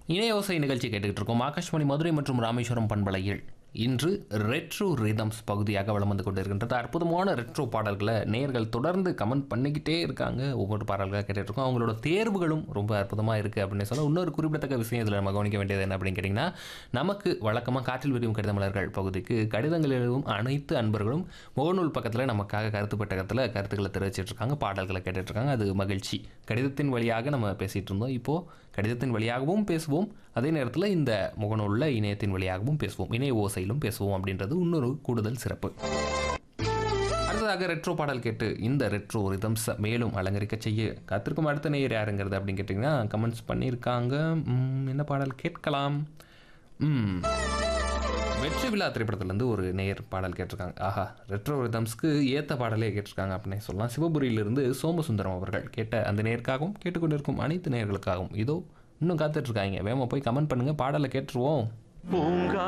இணையோசை நிகழ்ச்சி கேட்டுக்கிட்டு இருக்கோம் ஆகாஷ்வாணி மதுரை மற்றும் ராமேஸ்வரம் பண்பலையில் இன்று ரெட்ரோ ரிதம்ஸ் பகுதியாக வலம் வந்து கொண்டிருக்கின்றது அற்புதமான ரெட்ரோ பாடல்களை நேயர்கள் தொடர்ந்து கமெண்ட் பண்ணிக்கிட்டே இருக்காங்க ஒவ்வொரு பாடல்களாக கேட்டுட்டு இருக்கோம் அவங்களோட தேர்வுகளும் ரொம்ப அற்புதமாக இருக்குது அப்படின்னு சொல்ல இன்னொரு குறிப்பிடத்தக்க விஷயம் இதில் நம்ம கவனிக்க வேண்டியது என்ன அப்படின்னு கேட்டிங்கன்னா நமக்கு வழக்கமாக காற்றில் விரியும் கடித மலர்கள் பகுதிக்கு கடிதங்கள் எழுதும் அனைத்து அன்பர்களும் முகநூல் பக்கத்தில் நமக்காக கருத்து பெட்டகத்தில் கருத்துக்களை தெரிவிச்சிட்டு இருக்காங்க பாடல்களை கேட்டுட்டு இருக்காங்க அது மகிழ்ச்சி கடிதத்தின் வழியாக நம்ம பேசிகிட்டு இருந்தோம் இப்போது கடிதத்தின் வழியாகவும் பேசுவோம் அதே நேரத்தில் இந்த முகநூலில் இணையத்தின் வழியாகவும் பேசுவோம் இணைய ஓசையிலும் பேசுவோம் அப்படின்றது இன்னொரு கூடுதல் சிறப்பு அடுத்ததாக ரெட்ரோ பாடல் கேட்டு இந்த ரெட்ரோ ரிதம்ஸ் மேலும் அலங்கரிக்க செய்ய காத்திருக்கும் அடுத்த நேயர் யாருங்கிறது அப்படின்னு கேட்டிங்கன்னா கமெண்ட்ஸ் பண்ணியிருக்காங்க ம், என்ன பாடல் கேட்கலாம் ம் வெற்றி விழா திரைப்படத்துலேருந்து ஒரு நேயர் பாடல் கேட்டிருக்காங்க ஆஹா ரெட்ரோ ரிதம்ஸ்க்கு ஏற்ற பாடலே கேட்டிருக்காங்க அப்படின்னு சொல்லலாம் சிவபுரியிலிருந்து சோமசுந்தரம் அவர்கள் கேட்ட அந்த நேயருக்காகவும் கேட்டுக்கொண்டிருக்கும் அனைத்து நேயர்களுக்காகவும் இதோ இன்னும் காத்துட்ருக்காங்க வேகமாக போய் கமெண்ட் பண்ணுங்கள் பாடலை கேட்டுருவோம் பூங்கா